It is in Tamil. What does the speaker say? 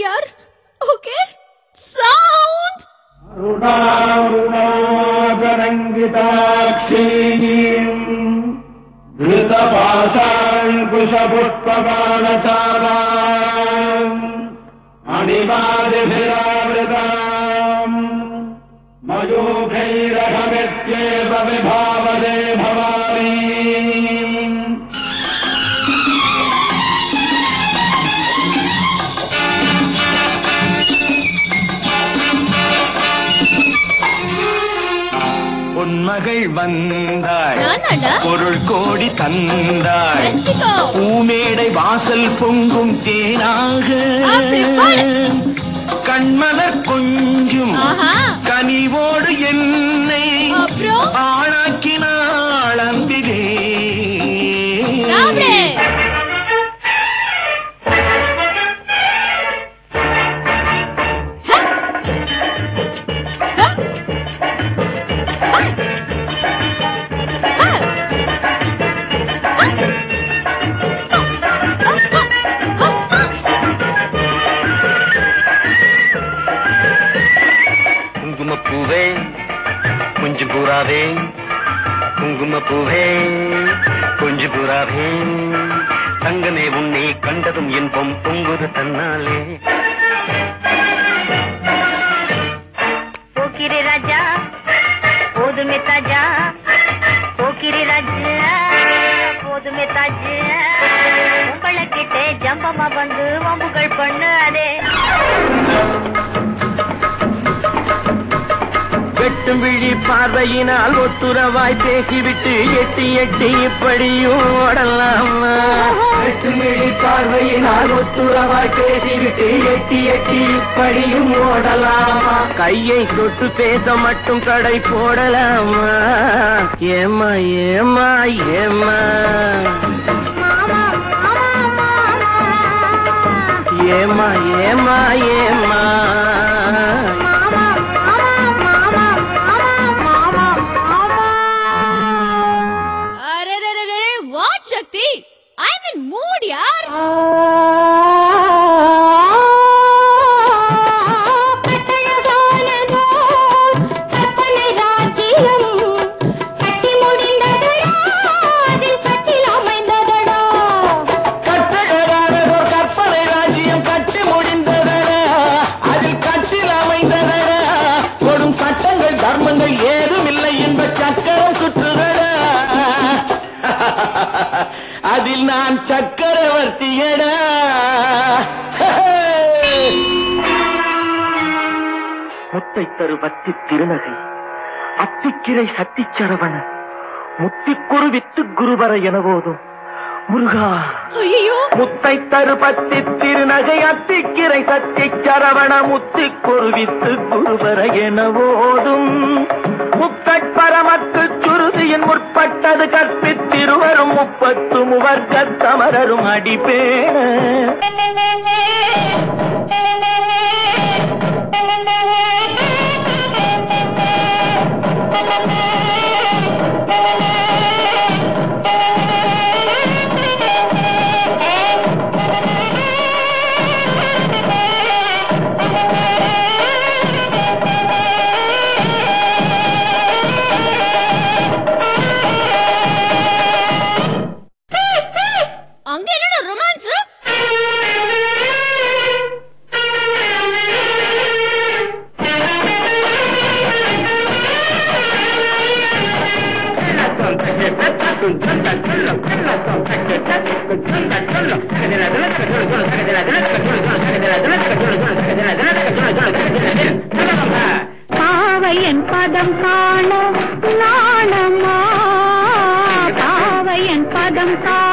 மூடியார் ஓகே சவுண்ட் रुणारुणागरङ्गिताक्षीम् धृतपाशाङ्कुशपुष्पबाणचाराम् अणिमादिभिरावृताम् मयूखैरहमित्येव विभावदे भवानी பொன்மகள் வந்தாள் நானாடா பொருள் கோடி தந்தாள் வச்சுக்கோ பூமேடை வாசல் பொங்கும் தேனாக அப்படி பாடு. கண்மலர் கொஞ்சும் ஆஹா கனிவோடு என்னை அப்புறம் ஆளாக்கினாள் அன்பிலே சாப்பிடு குங்குமப்பூவே குஞ்சு பூராவே குங்குமப்பூவே கொஞ்சு பூராவே தங்கமே உன்னை கண்டதும் இன்பம் பொங்குது தன்னாலே போக்கிரி ராஜா போதுமே தாஜா போக்கிரி ராஜா போதுமே தாஜா உங்களை கிட்டே ஜம்பமா வந்து வம்புகள் பண்ணு அதே வெட்டும் விழி பார்வையினால் ஒத்துறவாய் பேசிவிட்டு எட்டி எட்டி இப்படியும் ஓடலாமா வெட்டும் விழி பார்வையினால் ஒத்துறவாய் பேசிவிட்டு எட்டி எட்டி இப்படியும் ஓடலாமா கையை தொட்டு பேச மட்டும் கடை போடலாமா ஏமா ஏமா ஏமா ஏமா ஏமா ஏமா அரரரரே what Sakthi I mean mood யார் கட்டழகானதோர் கற்பனை ராஜ்யம் கட்டி முடிந்ததடா அதில் கட்சில் அமைந்ததடா கொடும் சட்டங்கள் தர்மங்கள் ஏதும் இல்லை என்ப சக்கரம் சுற்றுதடா அதில் நான் சக்கரவர்த்தியடா முத்தை தரு பக்தி திருநகை அத்திக்கிரை சத்திச்சரவண முத்திக்குரு வித்து குருவர என போதும் முருகா ஐயோ முத்தை தருபத்தி திருநகை அத்திக்கிரை சத்தி சரவண முத்தி குருவித்து குருவர என ஓடும் முக்கட்பரமத்து சுருதியின் முற்பட்டது கற்பித்திருவரும் முப்பத்து முவர்க்கத் தமரரும் அடிப்பேன அங்க என்னடா ரொமான்ஸ் பாவையன் பதம் காண நாணமா பாவையன் பதம் காண